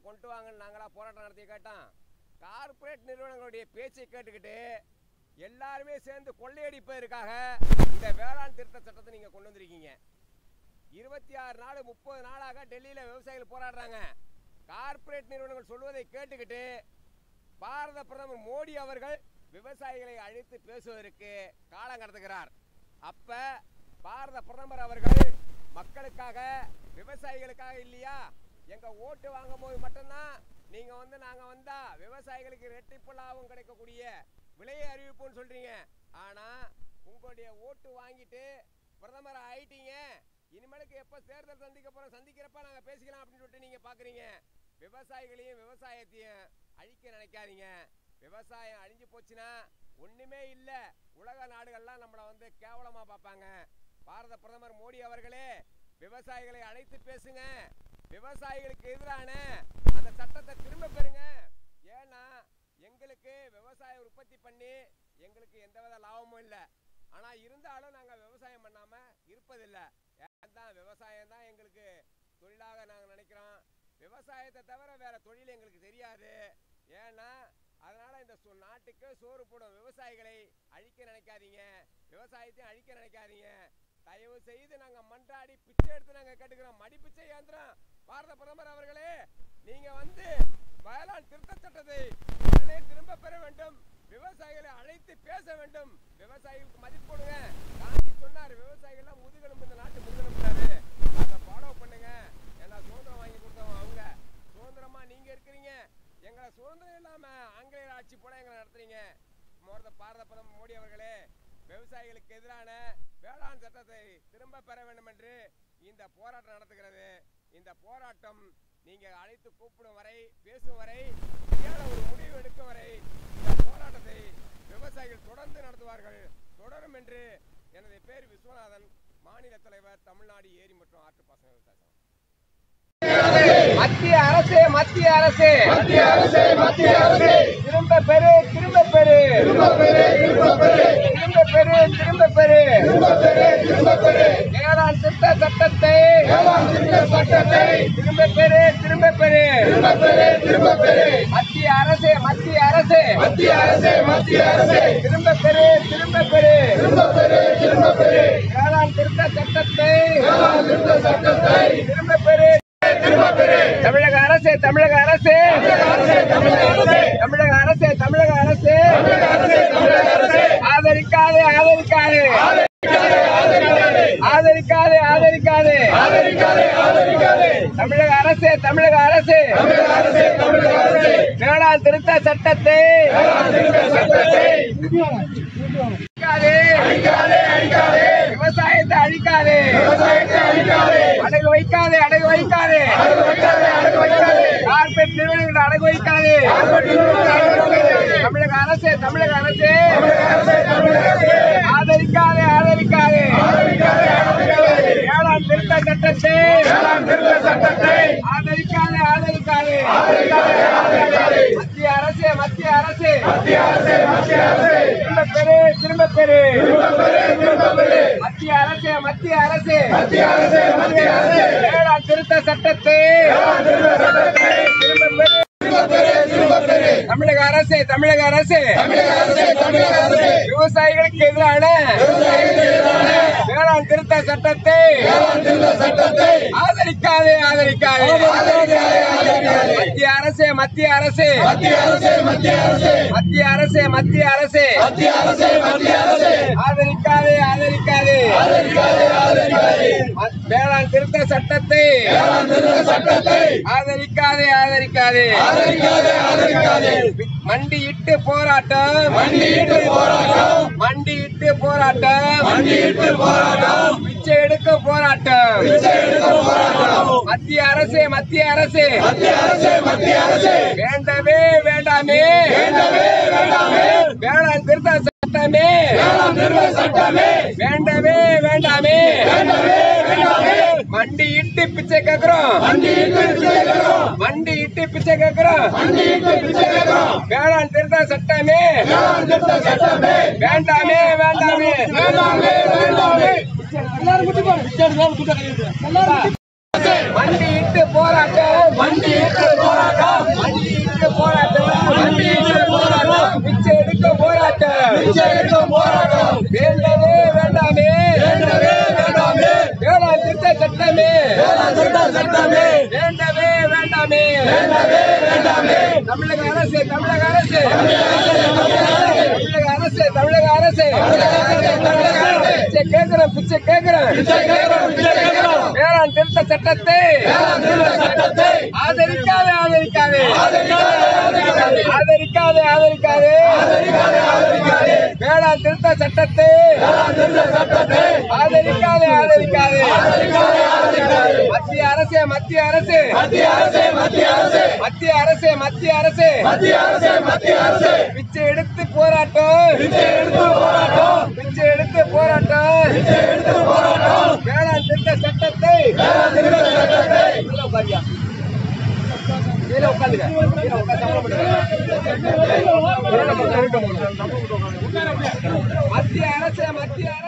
கொண்டு வாங்கன்னு நாங்களா போராட்டம் நடத்தி கேட்டோம் கார்ப்பரேட் நிறுவனங்களுடைய பேச்சை கேட்டுக்கிட்டு எல்லாருமே சேர்ந்து கொள்ளையடிப்பதற்காக இந்த வேளாண் திருத்த சட்டத்தை நீங்க கொண்டு வந்திருக்கீங்க இருபத்தி ஆறு நாள் முப்பது நாளாக டெல்லியில விவசாயிகள் போராடுறாங்க கார்ப்பரேட் நிறுவனங்கள் சொல்வதை கேட்டுக்கிட்டு பாரத பிரதமர் மோடி அவர்கள் விவசாயிகளை அழைத்து பேசுவதற்கு காலம் கடத்துகிறார் அப்ப பாரத பிரதமர் அவர்கள் மக்களுக்காக விவசாயிகளுக்காக இல்லையா எங்க ஓட்டு வாங்கும் போது மட்டும்தான் நீங்க வந்து நாங்க வந்தா விவசாயிகளுக்கு ரெட்டிப்பு லாபம் கிடைக்கக்கூடிய விலையை அறிவிப்போம்னு சொல்றீங்க ஆனா உங்களுடைய ஓட்டு வாங்கிட்டு பிரதமர் ஆயிட்டீங்க இனிமேலுக்கு எப்ப தேர்தல் சந்திக்க போறோம் சந்திக்கிறப்ப நாங்க பேசிக்கலாம் அப்படின்னு சொல்லிட்டு நீங்க பாக்குறீங்க விவசாயிகளையும் விவசாயத்தையும் அழிக்க நினைக்காதீங்க விவசாயம் அழிஞ்சு போச்சுன்னா ஒண்ணுமே இல்ல உலக நாடுகள்லாம் நம்மளை வந்து கேவலமா பார்ப்பாங்க பாரத பிரதமர் மோடி அவர்களே விவசாயிகளை அழைத்து பேசுங்க விவசாயிகளுக்கு எதிரான அந்த சட்டத்தை திரும்ப பெறுங்க ஏன்னா எங்களுக்கு விவசாய உற்பத்தி பண்ணி எங்களுக்கு எந்தவித லாபமும் இல்லை ஆனா இருந்தாலும் நாங்க விவசாயம் பண்ணாம இருப்பதில்லை ஏன் தான் விவசாயம் தான் எங்களுக்கு தொழிலாக நாங்க நினைக்கிறோம் விவசாயத்தை தவிர வேற தொழில் எங்களுக்கு தெரியாது ஏன்னா அதனால இந்த சு- நாட்டுக்கு சோறு போடும் விவசாயிகளை அழிக்க நினைக்காதீங்க விவசாயத்தையும் அழிக்க நினைக்காதீங்க தயவு செய்து நாங்க மன்றாடி பிச்சை எடுத்து நாங்க கேட்டுக்கிறோம் மடி பிச்சை இயந்திரம் பாரத பிரதமர் அவர்களே நீங்க வந்து வேளாண் திருத்த சட்டத்தை உடனே திரும்ப பெற வேண்டும் விவசாயிகளை அழைத்து பேச வேண்டும் விவசாயிகளுக்கு மதிப்பு கொடுங்க காந்தி சொன்னார் விவசாயிகள்லாம் முதுகெலும்பு இந்த நாட்டு முதுகெலும்புறாரு அதை ஃபாலோ பண்ணுங்க ஏன்னா சுதந்திரம் வாங்கி கொடுத்தவங்க அவங்க சுதந்திரமா நீங்க இருக்கிறீங்க எங்களை சுதந்திரம் இல்லாம ஆங்கிலேயர் ஆட்சி போல எங்களை நடத்துறீங்க மோத பாரத பிரதமர் மோடி அவர்களே விவசாயிகளுக்கு எதிரான வேளாண் சட்டத்தை திரும்ப பெற வேண்டும் என்று இந்த போராட்டம் நடத்துகிறது இந்த போராட்டம் நீங்க அழைத்து கூப்பிடும் வரை பேசும் வரை சரியான ஒரு முடிவு எடுக்கும் வரை இந்த போராட்டத்தை விவசாயிகள் தொடர்ந்து நடத்துவார்கள் தொடரும் என்று எனது பேர் விஸ்வநாதன் மாநில தலைவர் தமிழ்நாடு ஏரி மற்றும் ஆற்றுப்பாசன விவசாய சங்கம். மத்திய அரசு மத்திய அரசு மத்திய அரசு மத்திய அரசு திரும்ப பெறு திரும்ப பெறு திரும்ப பெறு திரும்ப பெறு திரும்ப பெறு திரும்ப பெறு திரும்ப பெறு திரும்ப பெறு வேளாண் திட்ட சட்டத்தை வேளாண் திட்ட சட்டத்தை திரும்ப பெறு திரும்ப பெறு திரும்ப பெறு திரும்ப பெறு மத்திய அரசு மத்திய அரசு மத்திய அரசு மத்திய அரசு திரும்ப பெறு திரும்ப பெறு திரும்ப பெறு திரும்ப பெறு வேளாண் திருத்த சட்டத்தை வேளாண் திருத்த சட்டத்தை திரும்ப பெறு தமிழக அரசு தமிழக அரசு தமிழக அரசு தமிழக அரசு ஆதரிக்காது ஆதரிக்காது ஆதரிக்காது ஆதரிக்காது தமிழக அரசு தமிழக அரசு வேளாண் திருத்த சட்டத்தை அழிக்காதே விவசாயத்தை அழிக்காதே அடகு வைக்காதே அடகு வைக்காதே கார்பரேட் நிறுவனங்களை அடகு வைக்காதே தமிழக அரசு தமிழக அரசு ஆதரிக்காதே ஆதரிக்காதே வேளாண் திருத்த சட்டத்தை ஆதரிக்காதே ஆதரிக்காதே மத்திய அரசு மத்திய அரசு திரும்ப பெறு திரும்ப பெறு மத்திய அரசு மத்திய அரசு வேளாண் திருத்த சட்டத்தை திரும்ப பெறு தமிழக அரசு தமிழக அரசு விவசாயிகளுக்கு எதிரான வேளாண் திருத்த சட்டத்தை ஆதரிக்காதே ஆதரிக்காதே மத்திய அரசு மத்திய அரசு மத்திய அரசு மத்திய அரசு ஆதரிக்காதே ஆதரிக்காதே மத்- வேளாண் திருத்த சட்டத்தை ஆதரிக்காதே ஆதரிக்காதே மண்டியிட்டு போராட்டம் மண்டியிட்டு போராட்டம் மண்டியிட்டு போராட்டம் மண்டியிட்டு போராட்டம் பிச்சை எடுக்க போராட்டம் பிச்சை எடுக்க போராட்டம் மத்திய அரசு மத்திய அரசு மத்திய அரசு மத்திய அரசு வேண்டவே வேண்டாமே வேண்டவே வேண்டாமே வேளாண் திருத்த சட்டமே வேளாண் திருத்த சட்டமே வேண்டவே வேண்டாமே வேண்டவே வேண்டாமே மண்டியிட்டு பிச்சை கேக்குறோம் மண்டியிட்டு பிச்சை கேக்குறோம் மண்டியிட்டு பிச்சை கேக்குறோம் மண்டியிட்டு பிச்சை கேக்குறோம் வேளாண் திருத்த சட்டமே வேளாண் திருத்த சட்டமே வேண்டாமே வேண்டாமே வேண்டாமே வேண்டாமே எல்லாரும் குட்டி போடு எல்லாரும் மண்டியிட்டு போராட்டம் மண்டியிட்டு போராட்டம் பிச்சை எடுக்கும் போராட்டம் வேண்டவே வேண்டாமே வேண்டவே வேண்டாமே வேளாண் திருத்த சட்டமே வேளாண் திருத்த சட்டமே வேண்டவே வேண்டாமே வேண்டவே வேண்டாமே தமிழக அரசு தமிழக அரசு தமிழக அரசு தமிழக அரசு பிச்சை கேட்கிறோம் பிச்சை கேட்கிறோம் பிச்சை கேட்கிறோம் பிச்சை கேட்கிறோம் வேளாண் திருத்த சட்டத்தை வேளாண் திருத்த சட்டத்தை ஆதரிக்காதே ஆதரிக்காதே ஆதரிக்காதே ஆதரிக்காதே ஆதரிக்காதே ஆதரிக்காதே ஆதரிக்காதே ஆதரிக்காதே வேளாண் திருத்த சட்டத்தை வேளாண் திருத்த சட்டத்தை ஆதரிக்காதே ஆதரிக்காதே ஆதரிக்காதே ஆதரிக்காதே மத்திய அரசே மத்திய அரசு மத்திய அரசே மத்திய அரசே மத்திய அரசே மத்திய அரசு மத்திய அரசே மத்திய அரசே பிச்சை எடுத்து போராட்டம் பிச்சை எடுத்து போராட்டம் பிச்சை எடுத்து போராட்டம் பிச்சை எடுத்து போராட்டம் வேளாண் திருத்த சட்டத்தை வேளாண் திருத்த சட்டத்தை கீழே உட்காருயா. கீழே உட்காருங்க. கீழே உட்கார்ந்து சம்பளம் பண்ணுங்க. மத்திய அரசு மத்திய